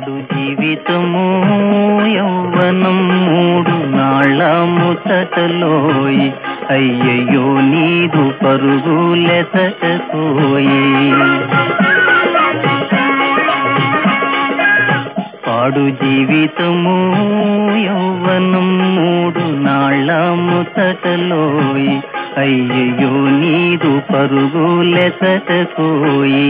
పాడు జీవితము యౌవనం మూడు నాళ్ళ ముచ్చటలోయి అయ్యయ్యో నీదు పరుగులెసటకోయి పాడు జీవితము యౌవనం మూడు నాళ్ళ ముచ్చటలోయి అయ్యయ్యో నీదు పరుగులెసటకోయి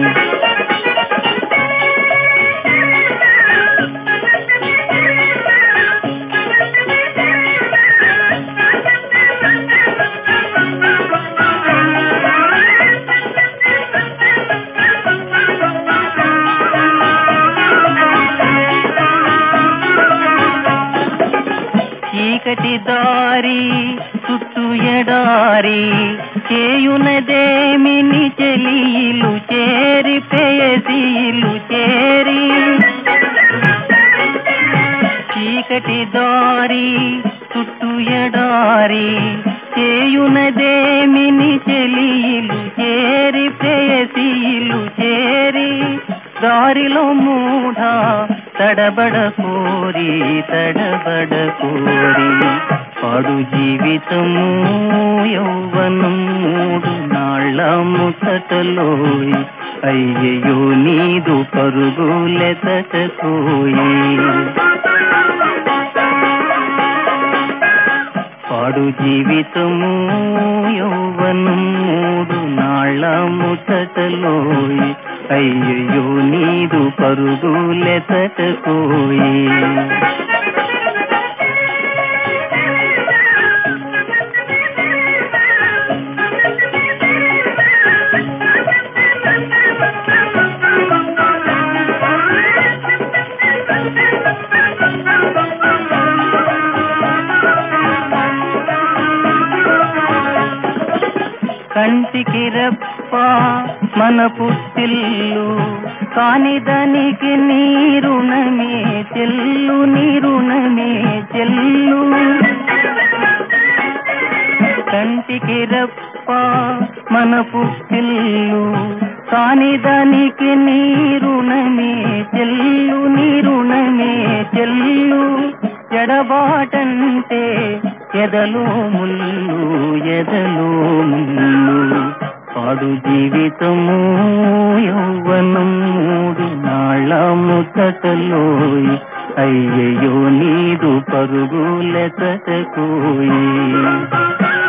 చీకటి దారి చుట్టూ ఎడారి చేయునదేమిని చెలియిలు చేరి పేయసీలు చేరి చీకటి దారి చుట్టూ ఎడారి చేయునదేమిని చెలియిలు చేరి ప్రేయసీలు చేరి దారిలో మూఢ తడబడ కోరి తడబడ కోరి పాడు జీవితము యౌవనం మూడు నాళ్ళ ముసటలోయి అయ్యయ్యో నీదు పరుగులెతటకోయి పాడు జీవితము యౌవనం మూడు నాళ్ళ ముచ్చటలోయి అయ్యయ్యో నీదు పరుగులెతటకోయి కంటికి రెప్ప మన పుట్టిల్లు కాని దానికి నీరుణమే చెల్లు నీరుణమే చెల్లు కంటికి రెప్ప మన పుట్టిల్లు కాని దానికి నీరుణమే చెల్లు నీరుణమే చెల్లు ఎడబాటంటే ఎదలో ముల్లు ఎదలో ముల్లు పాడు జీవితము యౌవనం మూడు నాళ్ళ ముచ్చటలోయి అయ్యయ్యో నీదు పరుగులెతటకోయి